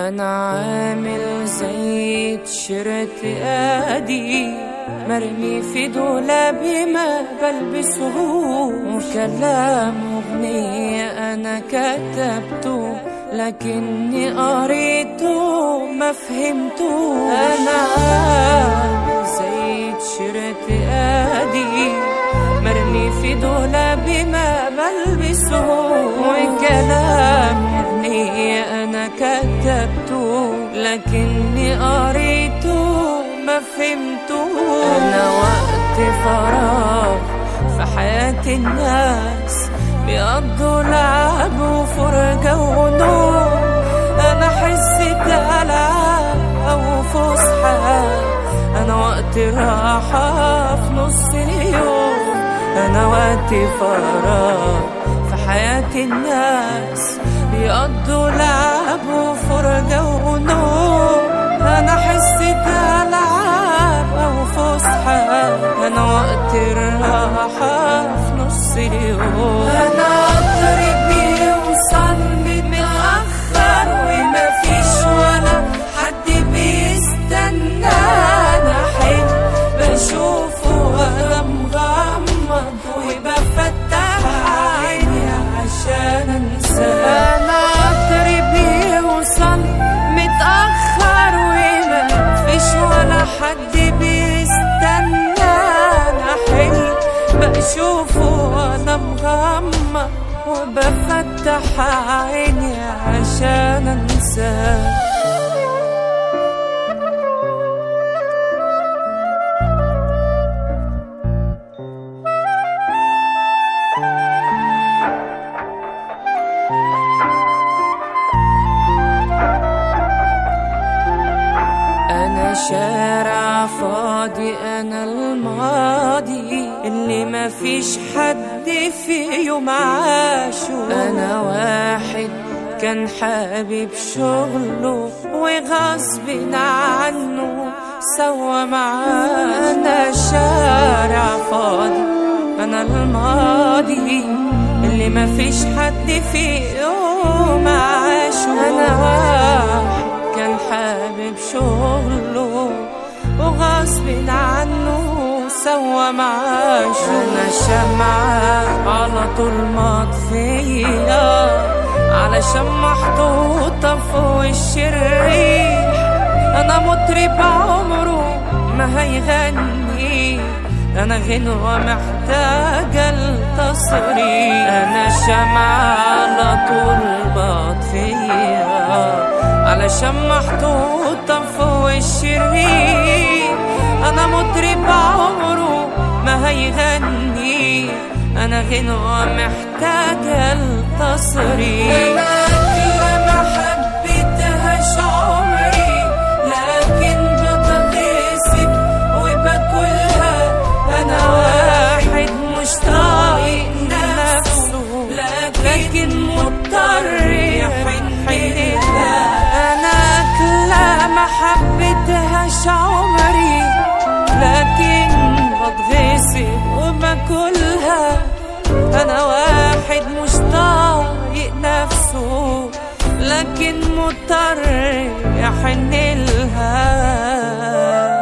انا عامل زي تيشيرت ادي مرمي في دولابي ما بلبسه وكلام اغنية انا كتبته لكني قريته ما فهمته انا عامل زي تيشيرت ادي مرمي في دولابي ما بلبسه وكلام اغنية انا كتبته لكني قريته ما فهمته انا وقت فراغ في حياة الناس بيقضوا لعب وفرجة ونوم انا حسة العاب او فسحة انا وقت راحة في نص اليوم انا وقت فراغ في حياة الناس بيقضوا لعب وفرجة ونوم انا حسة العاب او فسحة انا وقت الراحة في نص اليوم انا قطري بيوصل متأخر وما فيش ولا حد بيستنى انا حلم بشوفه وانا مغمض وبفتح عيني عشان انساه انا قطري بيوصل متأخر وما فيش ولا حد بيستنى انا حلم بشوفه وانا مغمض وبفتح عيني عشان انساه أنا شارع فاضي أنا الماضي اللي ما فيش حد فيه معاشه أنا واحد كان حابب شغله وغصب عنه سوى معانا شارع فاضي أنا الماضي اللي ما فيش حد فيه معاشه أنا واحد كان حابب شغله وغصب عنه سوى معاشه انا شمعة على طول مطفية علشان محطوطة فوق الشريح انا مطرب عمره ما هيغني انا غنوة محتاجة التصريح انا شمعة على طول بطفية علشان محطوطة فوق الشرير أنا مطرب عمره ما هيغني أنا غنوة محتاجة التصريح أنا أكلة ما حبيتهاش عمري لكن بتغصب وباكلها أنا واحد مش طايق نفسه لكن مضطر يحن لها أنا أكلة ما حبيتهاش عمري لكن بتغصب وباكلها أنا واحد مش طايق نفسه لكن مضطر يحن لها